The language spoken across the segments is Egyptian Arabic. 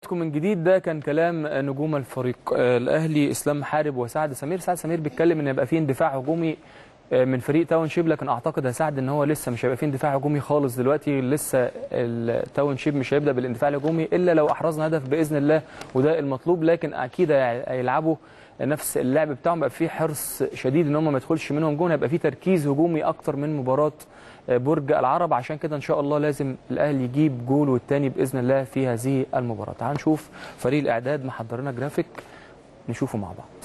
لكم من جديد ده كان كلام نجوم الفريق آه، الاهلي اسلام محارب وسعد سمير سعد سمير بيتكلم ان يبقى فيه اندفاع هجومي آه، من فريق تاون شيب لكن اعتقد يا سعد ان هو لسه مش هيبقى فيه اندفاع هجومي خالص دلوقتي لسه التاون شيب مش هيبدا بالاندفاع الهجومي الا لو احرزنا هدف باذن الله وده المطلوب لكن اكيد هي- هيلعبوا نفس اللعب بتاعهم بقى فيه حرص شديد ان هم ما يدخلش منهم جون هيبقى فيه تركيز هجومي اكتر من مباراه آه، برج العرب عشان كده ان شاء الله لازم الاهلي يجيب جول والتاني باذن الله في هذه المباراه تعال نشوف فريق الاعداد محضر لنا جرافيك نشوفه مع بعض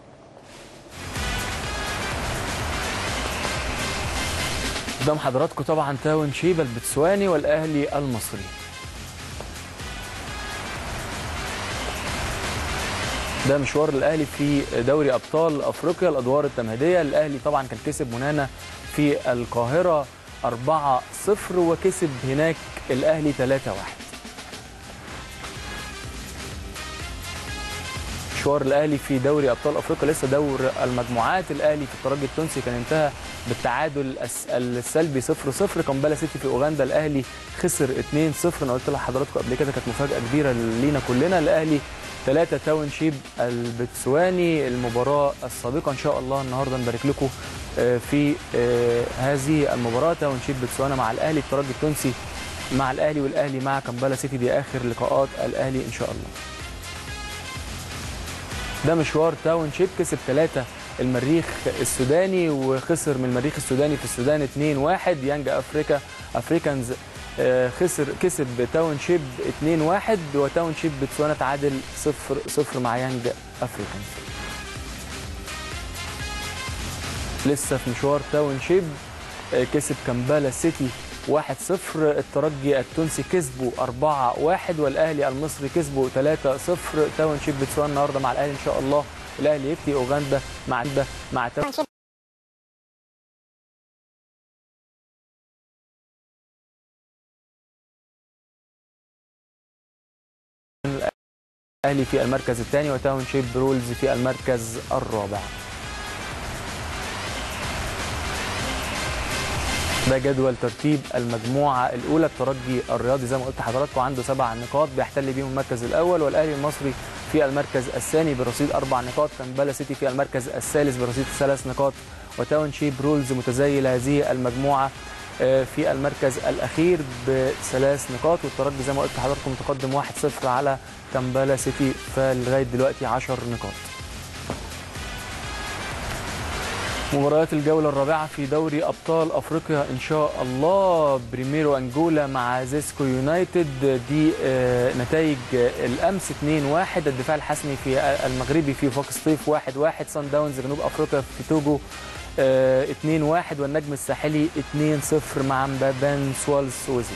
قدام حضراتكم طبعا تاون شيبه البتسواني والاهلي المصري ده مشوار الاهلي في دوري ابطال افريقيا الادوار التمهيديه الاهلي طبعا كان كسب منانا في القاهره 4-0 وكسب هناك الاهلي 3-1 مشوار الاهلي في دوري ابطال افريقيا لسه دور المجموعات الاهلي في الترجي التونسي كان انتهى بالتعادل الس- السلبي 0 0 كامبالا سيتي في اوغندا الاهلي خسر 2 0 انا قلت لحضراتكم قبل كده كانت مفاجاه كبيره لينا كلنا الاهلي 3 تاون شيب البتسواني المباراه السابقه ان شاء الله النهارده نبارك لكم آه، في آه، هذه المباراه تاون شيب بتسوانا مع الاهلي الترجي التونسي مع الاهلي والاهلي مع كامبالا سيتي دي اخر لقاءات الاهلي ان شاء الله ده مشوار تاون شيب كسب ثلاثة المريخ السوداني وخسر من المريخ السوداني في السودان 2-1 يانج افريكا افريكانز آه، خسر كسب تاون شيب 2-1 وتاون شيب بتسوانا تعادل 0-0 مع يانج افريكانز لسه في مشوار تاون شيب آه، كسب كامبالا سيتي 1-0 الترجي التونسي كسبوا 4-1 والاهلي المصري كسبوا 3-0 تاون شيب بتسوانا النهارده مع الاهلي ان شاء الله الاهلي يفتي اوغندا مع مع تاون الاهلي في المركز الثاني وتاون شيب رولز في المركز الرابع ده جدول ترتيب المجموعه الاولى الترجي الرياضي زي ما قلت لحضراتكم عنده سبع نقاط بيحتل بيهم المركز الاول والاهلي المصري في المركز الثاني برصيد اربع نقاط كامبالا سيتي في المركز الثالث برصيد ثلاث نقاط وتاون شيب رولز متزيل هذه المجموعه آه، في المركز الاخير بثلاث نقاط والترجي زي ما قلت لحضراتكم متقدم 1-0 على كامبالا سيتي فلغايه دلوقتي 10 نقاط مباريات الجولة الرابعة في دوري أبطال أفريقيا إن شاء الله بريميرو أنجولا مع زيسكو يونايتد دي آه، نتائج آه، الأمس 2-1 الدفاع الحسمي في المغربي في فوق سطيف 1-1 سان داونز جنوب أفريقيا في توجو آه، 2-1 والنجم الساحلي 2-0 مع مبابان سوالز سويزي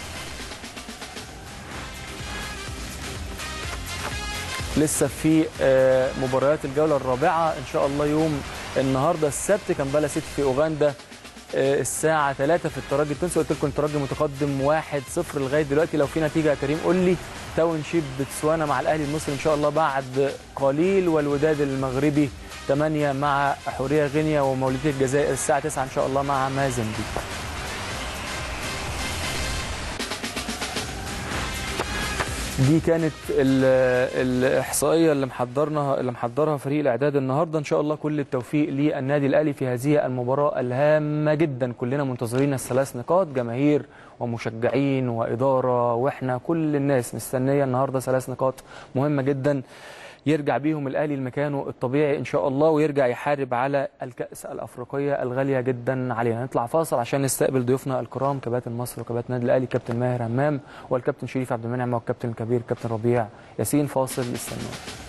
لسه في آه، مباريات الجوله الرابعه ان شاء الله يوم النهارده السبت كامبالا سيتي في اوغندا آه، الساعه 3 في الترجي التونسي قلت لكم الترجي متقدم 1-0 لغايه دلوقتي لو في نتيجه يا كريم قول لي تاون شيب بتسوانا مع الاهلي المصري ان شاء الله بعد قليل والوداد المغربي 8 مع حوريه غينيا ومولوديه الجزائر الساعه 9 ان شاء الله مع مازنبيق دي كانت ال- الاحصائيه اللي محضرنا اللي محضرها فريق الاعداد النهارده ان شاء الله كل التوفيق للنادي الاهلي في هذه المباراه الهامه جدا كلنا منتظرين الثلاث نقاط جماهير ومشجعين واداره واحنا كل الناس مستنيه النهارده ثلاث نقاط مهمه جدا يرجع بيهم الاهلي لمكانه الطبيعي ان شاء الله ويرجع يحارب على الكاس الافريقيه الغاليه جدا علينا نطلع فاصل عشان نستقبل ضيوفنا الكرام كباتن مصر وكباتن النادي الاهلي كابتن ماهر همام والكابتن شريف عبد المنعم والكابتن الكبير كابتن ربيع ياسين فاصل استنوا